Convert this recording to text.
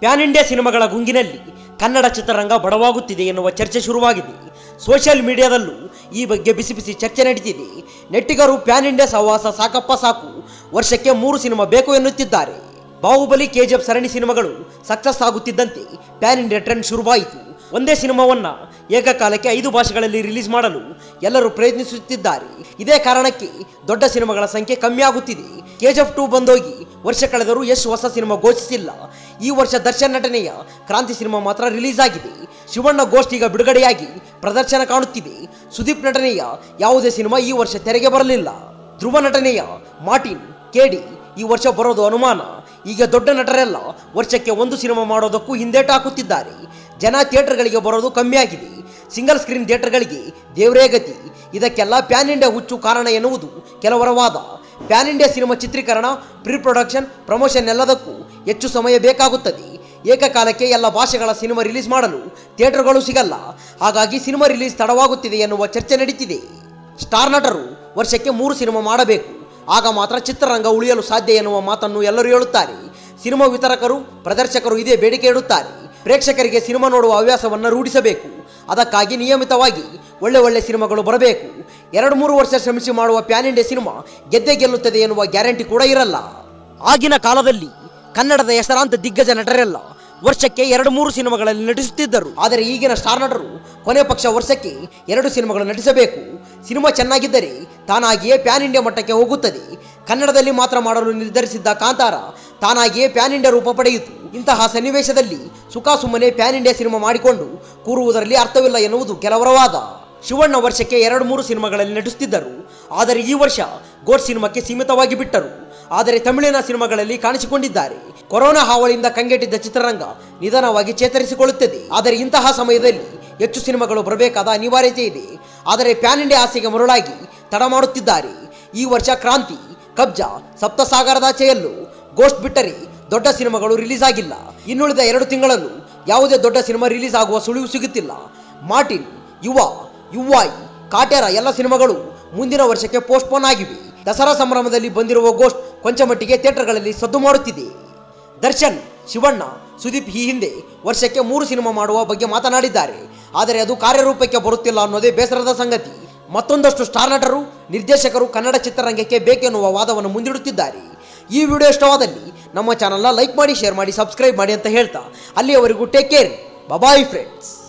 PAN India ಸಿನಿಮಾಗಳ ಗುಂಗಿನಲ್ಲಿ ಕನ್ನಡ ಚಿತ್ರರಂಗ ಬಡವಾಗುತ್ತಿದೆ ಎನ್ನುವ ಚರ್ಚೆ ಶುರುವಾಗಿದೆ ಸೋಷಿಯಲ್ ಮೀಡಿಯಾದಲ್ಲೂ ಈ ಬಗ್ಗೆ ಬಿಸಿ ಬಿಸಿ ಚರ್ಚೆ ನಡೀತಿದೆ ನೆಟ್ಟಿಗರು ಪ್ಯಾನ್ ಇಂಡಿಯಾ ಸಹವಾಸ ಸಾಕಪ್ಪ ಸಾಕು ವರ್ಷಕ್ಕೆ ಮೂರು ಸಿನಿಮಾ ಬೇಕು ಎನ್ನುತ್ತಿದ್ದಾರೆ ಬಾಹುಬಲಿ ಕೆಜಿಎಫ್ ಸರಣಿ ಸಿನಿಮಾಗಳು ಸಕ್ಸಸ್ ಆಗುತ್ತಿದ್ದಂತೆ ಪ್ಯಾನ್ ಇಂಡಿಯಾ ಟ್ರೆಂಡ್ ಶುರುವಾಯಿತು ಒಂದೇ ಸಿನಿಮಾವನ್ನ ಏಕಕಾಲಕ್ಕೆ ಐದು ಭಾಷೆಗಳಲ್ಲಿ ರಿಲೀಸ್ ಮಾಡಲು ಎಲ್ಲರೂ ಪ್ರಯತ್ನಿಸುತ್ತಿದ್ದಾರೆ ಇದೇ ಕಾರಣಕ್ಕೆ ದೊಡ್ಡ ಸಿನಿಮಾಗಳ ಸಂಖ್ಯೆ ಕಮ್ಮಿ ಆಗುತ್ತಿದೆ ಕೆಜಿಎಫ್ ಟೂ ಬಂದೋಗಿ ವರ್ಷ ಕಳೆದರೂ ಯಶ್ ಹೊಸ ಸಿನಿಮಾ ಘೋಷಿಸಿಲ್ಲ ಈ ವರ್ಷ ದರ್ಶನ್ ನಟನೆಯ ಕ್ರಾಂತಿ ಸಿನಿಮಾ ಮಾತ್ರ ರಿಲೀಸ್ ಆಗಿದೆ ಶಿವಣ್ಣ ಗೋಷ್ಠಿ ಈಗ ಬಿಡುಗಡೆಯಾಗಿ ಪ್ರದರ್ಶನ ಕಾಣುತ್ತಿದೆ ಸುದೀಪ್ ನಟನೆಯ ಯಾವುದೇ ಸಿನಿಮಾ ಈ ವರ್ಷ ತೆರೆಗೆ ಬರಲಿಲ್ಲ ಧ್ರುವ ನಟನೆಯ ಮಾರ್ಟಿನ್ ಕೆಡಿ ಈ ವರ್ಷ ಬರೋದು ಅನುಮಾನ ಈಗ ದೊಡ್ಡ ನಟರೆಲ್ಲ ವರ್ಷಕ್ಕೆ ಒಂದು ಸಿನಿಮಾ ಮಾಡೋದಕ್ಕೂ ಹಿಂದೇಟು ಹಾಕುತ್ತಿದ್ದಾರೆ ಜನ ಥಿಯೇಟರ್ಗಳಿಗೆ ಬರೋದು ಕಮ್ಮಿ ಆಗಿದೆ ಸಿಂಗಲ್ ಸ್ಕ್ರೀನ್ ಥಿಯೇಟರ್ಗಳಿಗೆ ದೇವರೇ ಗತಿ ಇದಕ್ಕೆಲ್ಲ ಪ್ಯಾನ್ ಇಂಡಿಯಾ ಹುಚ್ಚು ಕಾರಣ ಎನ್ನುವುದು ಕೆಲವರ ವಾದ ಪ್ಯಾನ್ ಇಂಡಿಯಾ ಸಿನಿಮಾ ಚಿತ್ರೀಕರಣ ಪ್ರೀ ಪ್ರೊಡಕ್ಷನ್ ಪ್ರಮೋಷನ್ ಎಲ್ಲದಕ್ಕೂ ಹೆಚ್ಚು ಸಮಯ ಬೇಕಾಗುತ್ತದೆ ಏಕಕಾಲಕ್ಕೆ ಎಲ್ಲ ಭಾಷೆಗಳ ಸಿನಿಮಾ ರಿಲೀಸ್ ಮಾಡಲು ಥಿಯೇಟರ್ಗಳು ಸಿಗಲ್ಲ ಹಾಗಾಗಿ ಸಿನಿಮಾ ರಿಲೀಸ್ ತಡವಾಗುತ್ತಿದೆ ಎನ್ನುವ ಚರ್ಚೆ ನಡೀತಿದೆ ಸ್ಟಾರ್ ನಟರು ವರ್ಷಕ್ಕೆ ಮೂರು ಸಿನಿಮಾ ಮಾಡಬೇಕು ಆಗ ಮಾತ್ರ ಚಿತ್ರರಂಗ ಉಳಿಯಲು ಸಾಧ್ಯ ಎನ್ನುವ ಮಾತನ್ನು ಎಲ್ಲರೂ ಹೇಳುತ್ತಾರೆ ಸಿನಿಮಾ ವಿತರಕರು ಪ್ರದರ್ಶಕರು ಇದೇ ಬೇಡಿಕೆ ಇಡುತ್ತಾರೆ ಪ್ರೇಕ್ಷಕರಿಗೆ ಸಿನಿಮಾ ನೋಡುವ ಹವ್ಯಾಸವನ್ನು ರೂಢಿಸಬೇಕು ಅದಕ್ಕಾಗಿ ನಿಯಮಿತವಾಗಿ ಒಳ್ಳೆ ಒಳ್ಳೆ ಸಿನಿಮಾಗಳು ಬರಬೇಕು ಎರಡು ಮೂರು ವರ್ಷ ಶ್ರಮಿಸಿ ಮಾಡುವ ಪ್ಯಾನ್ ಇಂಡಿಯಾ ಸಿನಿಮಾ ಗೆದ್ದೇ ಗೆಲ್ಲುತ್ತದೆ ಎನ್ನುವ ಗ್ಯಾರಂಟಿ ಕೂಡ ಇರಲ್ಲ ಆಗಿನ ಕಾಲದಲ್ಲಿ ಕನ್ನಡದ ಹೆಸರಾಂತ ದಿಗ್ಗಜ ನಟರೆಲ್ಲ ವರ್ಷಕ್ಕೆ ಎರಡು ಮೂರು ಸಿನಿಮಾಗಳಲ್ಲಿ ನಟಿಸುತ್ತಿದ್ದರು ಆದರೆ ಈಗಿನ ಸ್ಟಾರ್ ನಟರು ಕೊನೆ ಪಕ್ಷ ವರ್ಷಕ್ಕೆ ಎರಡು ಸಿನಿಮಾಗಳು ನಟಿಸಬೇಕು ಸಿನಿಮಾ ಚೆನ್ನಾಗಿದ್ದರೆ ತಾನಾಗಿಯೇ ಪ್ಯಾನ್ ಇಂಡಿಯಾ ಮಟ್ಟಕ್ಕೆ ಹೋಗುತ್ತದೆ ಕನ್ನಡದಲ್ಲಿ ಮಾತ್ರ ಮಾಡಲು ನಿರ್ಧರಿಸಿದ್ದ ಕಾಂತಾರ ತಾನಾಗಿಯೇ ಪ್ಯಾನ್ ಇಂಡಿಯಾ ರೂಪ ಪಡೆಯಿತು ಇಂತಹ ಸನ್ನಿವೇಶದಲ್ಲಿ ಸುಖ ಸುಮ್ಮನೆ ಪ್ಯಾನ್ ಇಂಡಿಯಾ ಸಿನಿಮಾ ಮಾಡಿಕೊಂಡು ಕೂರುವುದರಲ್ಲಿ ಅರ್ಥವಿಲ್ಲ ಎನ್ನುವುದು ಕೆಲವರ ವಾದ ಶಿವಣ್ಣ ವರ್ಷಕ್ಕೆ ಎರಡು ಮೂರು ಸಿನಿಮಾಗಳಲ್ಲಿ ನಟಿಸುತ್ತಿದ್ದರು ಆದರೆ ಈ ವರ್ಷ ಗೋಡ್ ಸಿನಿಮಾಕ್ಕೆ ಸೀಮಿತವಾಗಿ ಬಿಟ್ಟರು ಆದರೆ ತಮಿಳಿನ ಸಿನಿಮಾಗಳಲ್ಲಿ ಕಾಣಿಸಿಕೊಂಡಿದ್ದಾರೆ ಕೊರೋನಾ ಹಾವಳಿಯಿಂದ ಕಂಗೆಟ್ಟಿದ್ದ ಚಿತ್ರರಂಗ ನಿಧಾನವಾಗಿ ಚೇತರಿಸಿಕೊಳ್ಳುತ್ತದೆ ಆದರೆ ಇಂತಹ ಸಮಯದಲ್ಲಿ ಹೆಚ್ಚು ಸಿನಿಮಾಗಳು ಬರಬೇಕಾದ ಅನಿವಾರ್ಯತೆ ಇದೆ ಆದರೆ ಪ್ಯಾನ್ ಇಂಡಿಯಾ ಆಸೆಗೆ ಮರುಳಾಗಿ ತಡ ಮಾಡುತ್ತಿದ್ದಾರೆ ಈ ವರ್ಷ ಕ್ರಾಂತಿ ಕಬ್ಜಾ ಸಪ್ತಸಾಗರದಾಚೆಯಲ್ಲೂ ಗೋಸ್ಟ್ ಬಿಟ್ಟರೆ ದೊಡ್ಡ ಸಿನಿಮಾಗಳು ರಿಲೀಸ್ ಆಗಿಲ್ಲ ಇನ್ನುಳಿದ ಎರಡು ತಿಂಗಳಲ್ಲೂ ಯಾವುದೇ ದೊಡ್ಡ ಸಿನಿಮಾ ರಿಲೀಸ್ ಆಗುವ ಸುಳಿವು ಸಿಗುತ್ತಿಲ್ಲ ಮಾರ್ಟಿನ್ ಯುವ ಯುವಾಯ್ ಕಾಟೇರ ಎಲ್ಲ ಸಿನಿಮಾಗಳು ಮುಂದಿನ ವರ್ಷಕ್ಕೆ ಪೋಸ್ಟ್ಪೋನ್ ಆಗಿವೆ ದಸರಾ ಸಂಭ್ರಮದಲ್ಲಿ ಬಂದಿರುವ ಗೋಸ್ಟ್ ಕೊಂಚ ಮಟ್ಟಿಗೆ ಥಿಯೇಟರ್ಗಳಲ್ಲಿ ಸದ್ದು ಮಾಡುತ್ತಿದೆ ದರ್ಶನ್ ಶಿವಣ್ಣ ಸುದೀಪ್ ಈ ಹಿಂದೆ ವರ್ಷಕ್ಕೆ ಮೂರು ಸಿನಿಮಾ ಮಾಡುವ ಬಗ್ಗೆ ಮಾತನಾಡಿದ್ದಾರೆ ಆದರೆ ಅದು ಕಾರ್ಯರೂಪಕ್ಕೆ ಬರುತ್ತಿಲ್ಲ ಅನ್ನೋದೇ ಬೇಸರದ ಸಂಗತಿ ಮತ್ತೊಂದಷ್ಟು ಸ್ಟಾರ್ ನಟರು ನಿರ್ದೇಶಕರು ಕನ್ನಡ ಚಿತ್ರರಂಗಕ್ಕೆ ಬೇಕೆನ್ನುವ ವಾದವನ್ನು ಮುಂದಿಡುತ್ತಿದ್ದಾರೆ ಈ ವಿಡಿಯೋ ಇಷ್ಟವಾದಲ್ಲಿ ನಮ್ಮ ಚಾನಲ್ನ ಲೈಕ್ ಮಾಡಿ ಶೇರ್ ಮಾಡಿ ಸಬ್ಸ್ಕ್ರೈಬ್ ಮಾಡಿ ಅಂತ ಹೇಳ್ತಾ ಅಲ್ಲಿಯವರೆಗೂ ಟೇಕ್ ಕೇರ್ ಬಬಾಯ್ ಫ್ರೆಂಡ್ಸ್